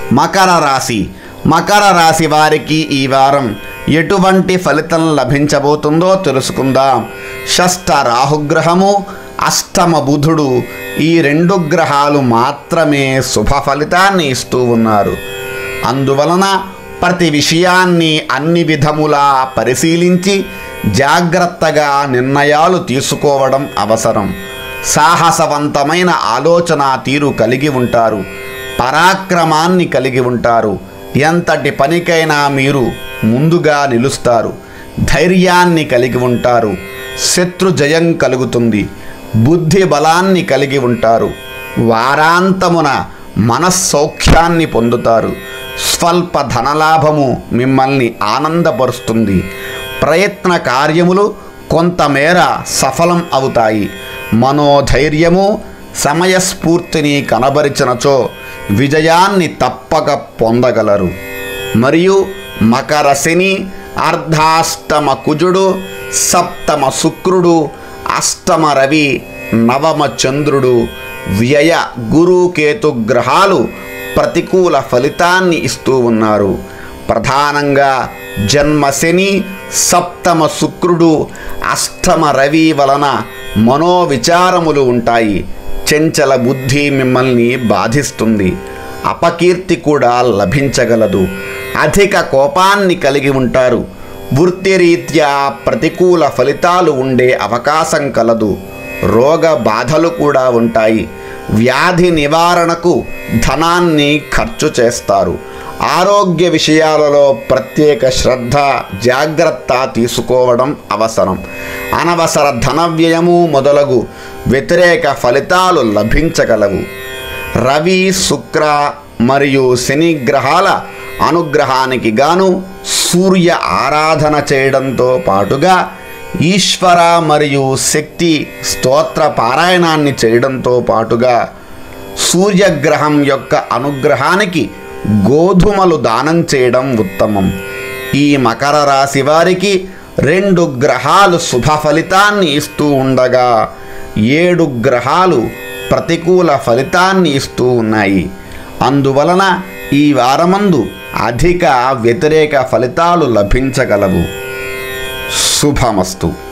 మకర రాశి మకర రాశి వారికి ఈ వారం ఎటువంటి ఫలితం లభించబోతుందో తెలుసుకుందాం షష్ఠ రాహుగ్రహము అష్టమ బుధుడు ఈ రెండు గ్రహాలు మాత్రమే శుభ ఫలితాన్ని ఇస్తూ ఉన్నారు అందువలన ప్రతి విషయాన్ని అన్ని విధములా పరిశీలించి జాగ్రత్తగా నిర్ణయాలు తీసుకోవడం అవసరం సాహసవంతమైన ఆలోచన తీరు కలిగి ఉంటారు పరాక్రమాన్ని కలిగి ఉంటారు ఎంతటి పనికైనా మీరు ముందుగా నిలుస్తారు ధైర్యాన్ని కలిగి ఉంటారు శత్రు జయం కలుగుతుంది బుద్ధి బలాన్ని కలిగి ఉంటారు వారాంతమున మనస్సౌఖ్యాన్ని పొందుతారు స్వల్ప ధనలాభము మిమ్మల్ని ఆనందపరుస్తుంది ప్రయత్న కార్యములు కొంతమేర సఫలం అవుతాయి మనోధైర్యము సమయస్ఫూర్తిని కనబరిచినచో విజయాన్ని తప్పక పొందగలరు మరియు మకర శని అర్ధాష్టమ కుజుడు సప్తమ శుక్రుడు అష్టమ రవి నవమ చంద్రుడు వ్యయ గురు కేతు గ్రహాలు ప్రతికూల ఫలితాన్ని ఇస్తూ ఉన్నారు ప్రధానంగా జన్మ శని సప్తమ శుక్రుడు అష్టమ రవి వలన మనోవిచారములు ఉంటాయి చెంచల బుద్ధి మిమ్మల్ని బాధిస్తుంది అపకీర్తి కూడా లభించగలదు అధిక కోపాన్ని కలిగి ఉంటారు వృత్తిరీత్యా ప్రతికూల ఫలితాలు ఉండే అవకాశం కలదు రోగ బాధలు కూడా ఉంటాయి వ్యాధి నివారణకు ధనాన్ని ఖర్చు చేస్తారు ఆరోగ్య విషయాలలో ప్రత్యేక శ్రద్ధ జాగ్రత్త తీసుకోవడం అవసరం అనవసర ధన వ్యయము మొదలగు వ్యతిరేక ఫలితాలు లభించగలవు రవి శుక్ర మరియు శని గ్రహాల అనుగ్రహానికి గాను సూర్య ఆరాధన చేయడంతో పాటుగా ఈశ్వర మరియు శక్తి స్తోత్ర పారాయణాన్ని చేయడంతో పాటుగా సూర్యగ్రహం యొక్క అనుగ్రహానికి గోధుమలు దానం చేయడం ఉత్తమం ఈ మకర రాశి వారికి రెండు గ్రహాలు శుభ ఫలితాన్ని ఇస్తూ ఉండగా ఏడు గ్రహాలు ప్రతికూల ఫలితాన్ని ఇస్తూ ఉన్నాయి అందువలన ఈ వారమందు అధిక వ్యతిరేక ఫలితాలు లభించగలవు శుభమస్తు